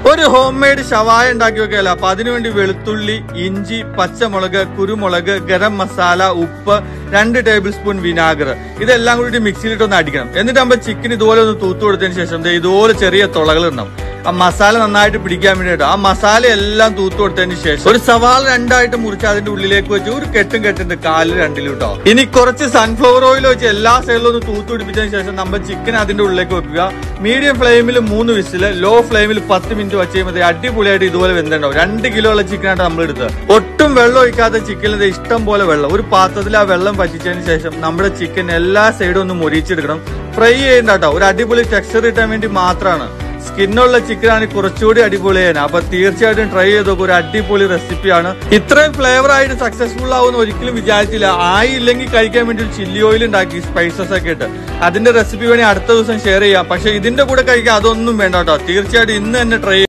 ഒരു home made ഷവായ ഉണ്ടാക്കി വെക്കല അപ്പൊ അതിനുവേണ്ടി വെളുത്തുള്ളി ഇഞ്ചി പച്ചമുളക് കുരുമുളക് ഗരം മസാല ഉപ്പ് രണ്ട് ടേബിൾ സ്പൂൺ വിനാഗർ ഇതെല്ലാം കൂടി മിക്സിയിലിട്ട് ഒന്ന് അടിക്കണം എന്നിട്ട് നമ്മൾ ചിക്കൻ ഇതുപോലെ ഒന്ന് തൂത്തു കൊടുത്തതിന് ശേഷം ദേ ഇതുപോലെ ചെറിയ തുളകൾ ഉണ്ടാവും ആ മസാല നന്നായിട്ട് പിടിക്കാൻ വേണ്ടിയിട്ട് ആ മസാല എല്ലാം തൂത്തു കൊടുത്തതിന് ശേഷം ഒരു സവാള രണ്ടായിട്ട് മുറിച്ച് അതിന്റെ ഉള്ളിലേക്ക് വെച്ച് ഒരു കെട്ടും കെട്ടുണ്ട് കാലിൽ രണ്ടിലും കേട്ടോ ഇനി കുറച്ച് സൺഫ്ലവർ ഓയിൽ വെച്ച് എല്ലാ സൈഡിലും ഒന്ന് തൂത്തു പിടിപ്പിച്ചതിന് ശേഷം നമ്മൾ ചിക്കൻ അതിന്റെ ഉള്ളിലേക്ക് വെക്കുക മീഡിയം ഫ്ലെയിമിൽ മൂന്ന് വിസില് ലോ ഫ്ലെയിമിൽ പത്ത് മിനിറ്റ് വെച്ച് കഴിയുമ്പോൾ അടിപൊളിയായിട്ട് ഇതുപോലെ വെന്തുണ്ടാവും രണ്ട് കിലോ ഉള്ള ചിക്കനാണ് നമ്മൾ എടുത്തത് ഒട്ടും വെള്ളം ഒഴിക്കാത്ത ചിക്കനിൽ ഇഷ്ടം പോലെ വെള്ളം ഒരു പാത്രത്തിൽ ആ വെള്ളം വറ്റിച്ചതിന് ശേഷം നമ്മുടെ ചിക്കൻ എല്ലാ സൈഡും ഒന്ന് മുരിച്ചെടുക്കണം ഫ്രൈ ചെയ്യണ്ട കേട്ടോ ഒരു അടിപൊളി ടെക്സ്ചർ കിട്ടാൻ വേണ്ടി മാത്രമാണ് സ്കിന്നുള്ള ചിക്കൻ ആണ് കുറച്ചുകൂടി അടിപൊളിയാണ് അപ്പൊ തീർച്ചയായിട്ടും ട്രൈ ചെയ്ത് നോക്കുക ഒരു അടിപൊളി റെസിപ്പിയാണ് ഇത്രയും ഫ്ലേവർ ആയിട്ട് സക്സസ്ഫുൾ ആവുമെന്ന് ഒരിക്കലും വിചാരിച്ചില്ല ആയില്ലെങ്കിൽ കഴിക്കാൻ വേണ്ടി ഒരു ചില്ലി ഓയിൽ ഉണ്ടാക്കി സ്പൈസസ് ഒക്കെ ഇട്ട് അതിന്റെ റെസിപ്പി വേണി അടുത്ത ദിവസം ഷെയർ ചെയ്യാം പക്ഷെ ഇതിന്റെ കൂടെ കഴിക്കാൻ അതൊന്നും വേണ്ട കേട്ടോ തീർച്ചയായിട്ടും ഇന്ന് തന്നെ ട്രൈ